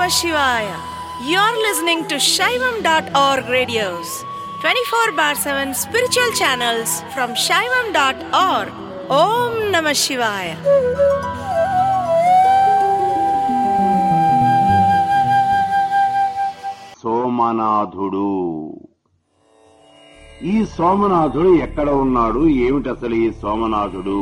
Shivaya. You're listening to Shaivam.org radios, 24 bar 7 spiritual channels from Shaivam.org. Om Namah Shivaya. సోమనాథుడు ఈ సోమనాథుడు ఎక్కడ ఉన్నాడు ఏమిటి అసలు ఈ సోమనాథుడు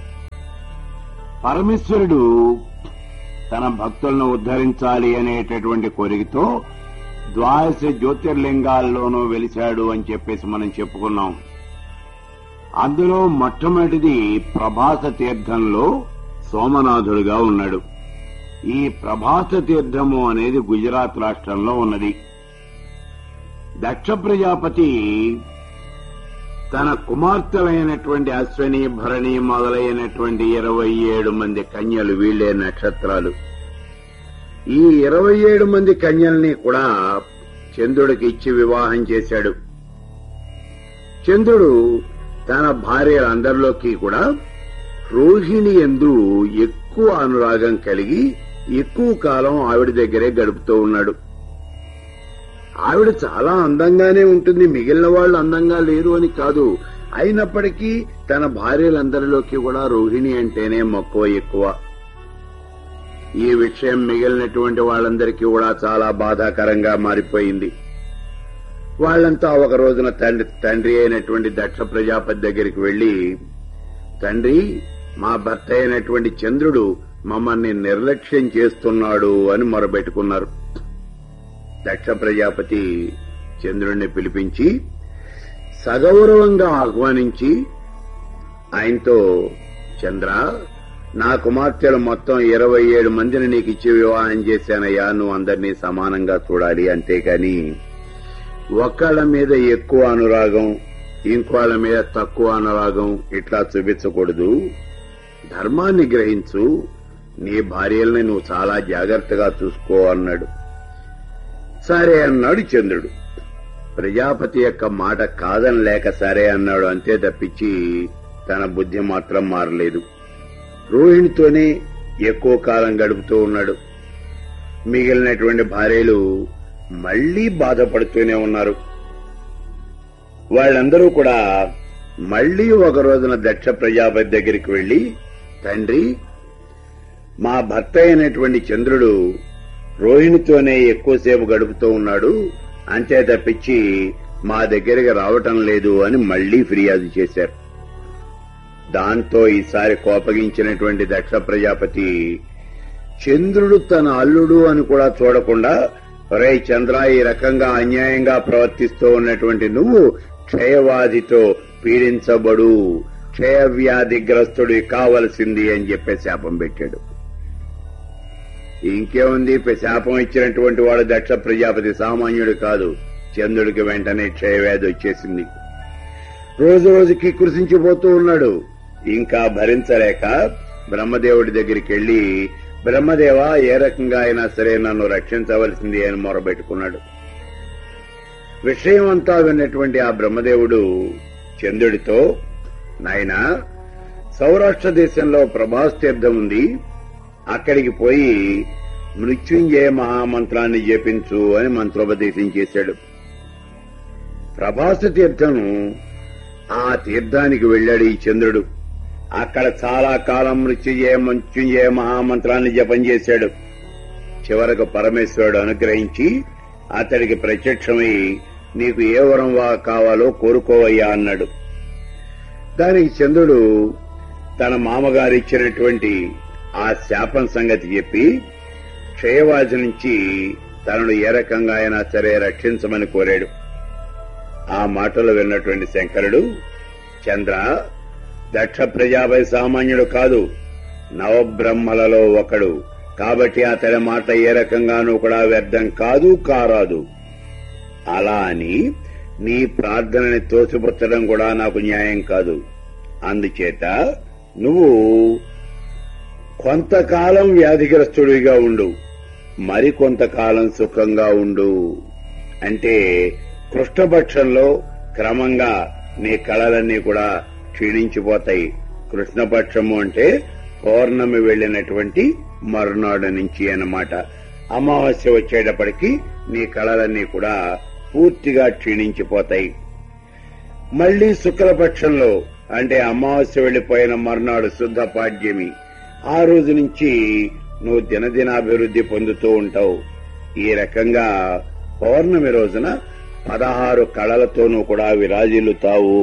పరమేశ్వరుడు తన భక్తులను ఉద్ధరించాలి అనేటటువంటి కోరికతో ద్వాదశ జ్యోతిర్లింగాల్లోనూ వెలిశాడు అని చెప్పేసి మనం చెప్పుకున్నాం అందులో మొట్టమొదటిది ప్రభాస తీర్థంలో సోమనాథుడుగా ఉన్నాడు ఈ ప్రభాస తీర్థము అనేది గుజరాత్ రాష్ట్రంలో ఉన్నది దక్ష ప్రజాపతి తన కుమార్తెలైనటువంటి అశ్వని భరణి మొదలైనటువంటి ఇరవై ఏడు మంది కన్యలు వీళ్లే నక్షత్రాలు ఈ ఇరవై ఏడు మంది కన్యల్ని కూడా చంద్రుడికి ఇచ్చి వివాహం చేశాడు చంద్రుడు తన భార్యలందరిలోకి కూడా రోహిణి ఎందు ఎక్కువ అనురాగం కలిగి ఎక్కువ కాలం ఆవిడ దగ్గరే గడుపుతూ ఉన్నాడు ఆవిడ చాలా అందంగానే ఉంటుంది మిగిలిన వాళ్ళు అందంగా లేరు అని కాదు అయినప్పటికీ తన భార్యలందరిలోకి కూడా రోహిణి అంటేనే మక్కువ ఎక్కువ ఈ విషయం మిగిలినటువంటి వాళ్ళందరికీ కూడా చాలా బాధాకరంగా మారిపోయింది వాళ్ళంతా ఒక రోజున తండ్రి తండ్రి అయినటువంటి దక్ష ప్రజాపతి దగ్గరికి వెళ్లి తండ్రి మా భర్త అయినటువంటి చంద్రుడు మమ్మల్ని నిర్లక్ష్యం చేస్తున్నాడు అని మొరబెట్టుకున్నారు దక్ష ప్రజాపతి చంద్రుణ్ణి పిలిపించి సగౌరవంగా ఆహ్వానించి ఆయనతో చంద్ర నా కుమార్తెలు మొత్తం ఇరవై ఏడు మందిని నీకు ఇచ్చి వివాహం చేశానయ్యా నువ్వు అందరినీ సమానంగా చూడాలి అంతేకాని ఒకళ్ళ మీద ఎక్కువ అనురాగం ఇంకోళ్ళ మీద తక్కువ అనురాగం ఇట్లా చూపించకూడదు ధర్మాన్ని గ్రహించు నీ భార్యల్ని నువ్వు చాలా జాగ్రత్తగా చూసుకో అన్నాడు సరే అన్నాడు చంద్రుడు ప్రజాపతి యొక్క మాట కాదని లేక సరే అన్నాడు అంతే తప్పించి తన బుద్ధి మాత్రం మారలేదు రోహిణితోనే ఎక్కువ కాలం గడుపుతూ ఉన్నాడు మిగిలినటువంటి భార్యలు మళ్లీ బాధపడుతూనే ఉన్నారు వాళ్ళందరూ కూడా మళ్లీ ఒక రోజున దక్ష ప్రజాపతి దగ్గరికి వెళ్లి తండ్రి మా భర్త అయినటువంటి చంద్రుడు రోహిణితోనే ఎక్కువసేపు గడుపుతూ ఉన్నాడు అంతే తప్పించి మా దగ్గరికి రావటం లేదు అని మళ్లీ ఫిర్యాదు చేశారు దాంతో ఈసారి కోపగించినటువంటి దక్ష ప్రజాపతి చంద్రుడు తన అల్లుడు అని కూడా చూడకుండా రే చంద్ర ఈ రకంగా అన్యాయంగా ప్రవర్తిస్తూ ఉన్నటువంటి నువ్వు క్షయవాదితో పీడించబడు క్షయవ్యాధిగ్రస్తుడి కావలసింది అని చెప్పి శాపం పెట్టాడు ఇంకేముంది శాపం ఇచ్చినటువంటి వాడు దక్ష ప్రజాపతి సామాన్యుడు కాదు చంద్రుడికి వెంటనే క్షయవ్యాధి వచ్చేసింది రోజు రోజుకి కృషించిపోతూ ఉన్నాడు ఇంకా భరించలేక బ్రహ్మదేవుడి దగ్గరికి వెళ్లి బ్రహ్మదేవ ఏ రకంగా అయినా సరే నన్ను రక్షించవలసింది అని మొరబెట్టుకున్నాడు విషయం అంతా విన్నటువంటి ఆ బ్రహ్మదేవుడు చంద్రుడితో నాయన సౌరాష్ట్ర దేశంలో ప్రభాస్ తీర్థం ఉంది అక్కడికి పోయి మృత్యుంజయ మహామంత్రాన్ని జపించు అని మంత్రోపదేశం చేశాడు ప్రభాస తీర్థం ఆ తీర్థానికి వెళ్ళాడు ఈ చంద్రుడు అక్కడ చాలా కాలం మృత్యుంజయ మృత్యుంజయ మహామంత్రాన్ని జపం చేశాడు చివరకు పరమేశ్వరుడు అనుగ్రహించి అతడికి ప్రత్యక్షమై నీకు ఏ వరం కావాలో కోరుకోవయ్యా అన్నాడు దానికి చంద్రుడు తన మామగారు ఇచ్చినటువంటి ఆ శాపం సంగతి చెప్పి క్షయవాజి నుంచి తనను ఏ రకంగా అయినా సరే రక్షించమని కోరాడు ఆ మాటలు విన్నటువంటి శంకరుడు చంద్ర దక్ష ప్రజాపతి సామాన్యుడు కాదు నవబ్రహ్మలలో ఒకడు కాబట్టి అతడి మాట ఏ రకంగానూ కూడా వ్యర్థం కాదు కారాదు అలా అని నీ ప్రార్థనని తోసిపుచ్చడం కూడా నాకు న్యాయం కాదు అందుచేత నువ్వు కొంతకాలం వ్యాధిగ్రస్తుడిగా ఉండు మరి కొంతకాలం సుఖంగా ఉండు అంటే కృష్ణపక్షంలో క్రమంగా నీ కళలన్నీ కూడా క్షీణించిపోతాయి కృష్ణపక్షము అంటే పౌర్ణమి వెళ్లినటువంటి మరునాడు నుంచి అన్నమాట అమావాస్య వచ్చేటప్పటికి నీ కళలన్నీ కూడా పూర్తిగా క్షీణించిపోతాయి మళ్లీ శుక్లపక్షంలో అంటే అమావాస్య వెళ్లిపోయిన మర్నాడు శుద్ధ పాడ్యమి ఆ రోజు నుంచి నువ్వు దినదినాభివృద్ధి పొందుతూ ఉంటావు ఈ రకంగా పౌర్ణమి రోజున పదహారు కళలతోనూ కూడా విరాజిల్లుతావు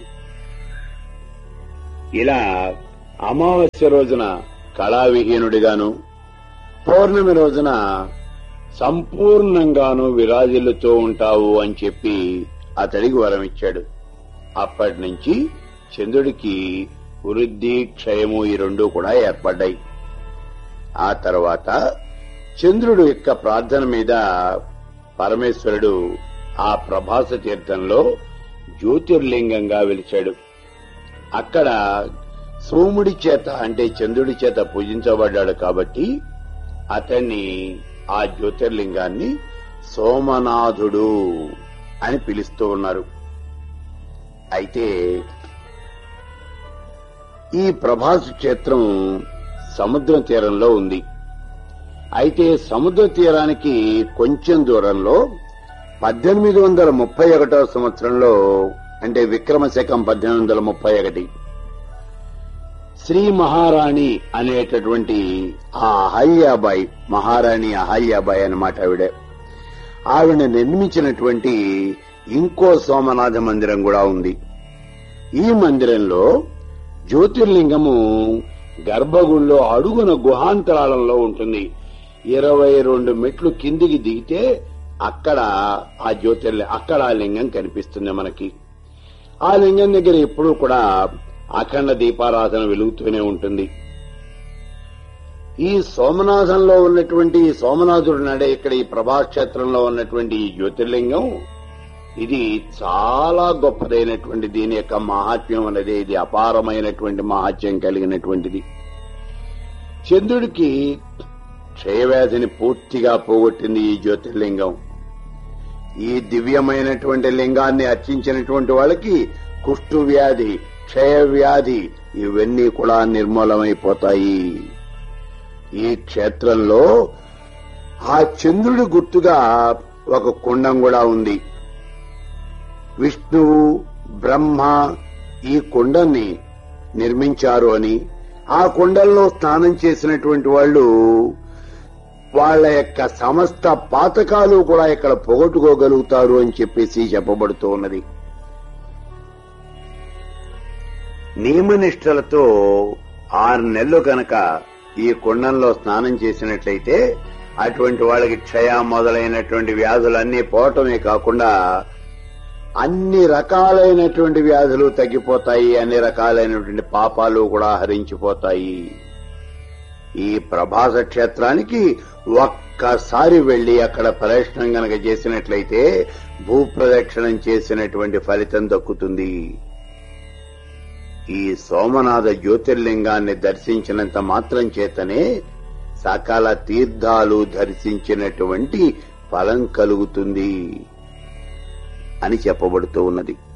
ఇలా అమావాస్య రోజున కళావిహీనుడిగాను పౌర్ణమి రోజున సంపూర్ణంగాను విరాజిల్లుతూ ఉంటావు అని చెప్పి అతడికి వరం ఇచ్చాడు అప్పటి నుంచి చంద్రుడికి వృద్ధి క్షయము ఈ రెండు కూడా ఏర్పడ్డాయి ఆ తర్వాత చంద్రుడు యొక్క ప్రార్థన మీద పరమేశ్వరుడు ఆ ప్రభాస తీర్థంలో జ్యోతిర్లింగంగా వెలిచాడు అక్కడ సోముడి చేత అంటే చంద్రుడి చేత పూజించబడ్డాడు కాబట్టి అతన్ని ఆ జ్యోతిర్లింగాన్ని సోమనాథుడు అని పిలుస్తూ ఉన్నారు అయితే ఈ ప్రభాస్ క్షేత్రం సముద్ర తీరంలో ఉంది అయితే సముద్ర తీరానికి కొంచెం దూరంలో పద్దెనిమిది వందల ముప్పై ఒకటో సంవత్సరంలో అంటే విక్రమ శకం పద్దెనిమిది వందల ముప్పై ఒకటి శ్రీ మహారాణి అనేటటువంటి ఆ అహల్యాబాయి మహారాణి అహల్యాబాయి అన్నమాట ఆవిడ ఆవిడ నిర్మించినటువంటి ఇంకో సోమనాథ మందిరం కూడా ఉంది ఈ మందిరంలో జ్యోతిర్లింగము గర్భగుడిలో అడుగున గుహాంతరాలంలో ఉంటుంది ఇరవై రెండు మెట్లు కిందికి దిగితే అక్కడ ఆ జ్యోతిర్లింగం అక్కడ ఆ లింగం కనిపిస్తుంది మనకి ఆ లింగం దగ్గర ఎప్పుడూ కూడా అఖండ దీపారాధన వెలుగుతూనే ఉంటుంది ఈ సోమనాథంలో ఉన్నటువంటి ఈ సోమనాథుడు నడే ఇక్కడ ఈ ప్రభాక్షేత్రంలో ఉన్నటువంటి ఈ జ్యోతిర్లింగం ఇది చాలా గొప్పదైనటువంటి దీని యొక్క మహాత్మ్యం అనేది ఇది అపారమైనటువంటి మహాత్మ్యం కలిగినటువంటిది చంద్రుడికి క్షయవ్యాధిని పూర్తిగా పోగొట్టింది ఈ జ్యోతిర్లింగం ఈ దివ్యమైనటువంటి లింగాన్ని అర్చించినటువంటి వాళ్ళకి కుష్టు వ్యాధి క్షయ వ్యాధి ఇవన్నీ కూడా నిర్మూలమైపోతాయి ఈ క్షేత్రంలో ఆ చంద్రుడి గుర్తుగా ఒక కుండం కూడా ఉంది విష్ణువు బ్రహ్మ ఈ కుండాన్ని నిర్మించారు అని ఆ కుండంలో స్నానం చేసినటువంటి వాళ్ళు వాళ్ళ యొక్క సమస్త పాతకాలు కూడా ఇక్కడ పోగొట్టుకోగలుగుతారు అని చెప్పేసి చెప్పబడుతూ ఉన్నది నియమనిష్టలతో ఆరు నెలలు కనుక ఈ కుండంలో స్నానం చేసినట్లయితే అటువంటి వాళ్ళకి క్షయ మొదలైనటువంటి వ్యాధులన్నీ పోవటమే కాకుండా అన్ని రకాలైనటువంటి వ్యాధులు తగ్గిపోతాయి అన్ని రకాలైనటువంటి పాపాలు కూడా హరించిపోతాయి ఈ ప్రభాస క్షేత్రానికి ఒక్కసారి వెళ్లి అక్కడ ప్రదక్షిణం గనక చేసినట్లయితే భూప్రదక్షిణం చేసినటువంటి ఫలితం దక్కుతుంది ఈ సోమనాథ జ్యోతిర్లింగాన్ని దర్శించినంత మాత్రం చేతనే సకల తీర్థాలు దర్శించినటువంటి ఫలం కలుగుతుంది అని చెప్పబడుతూ ఉన్నది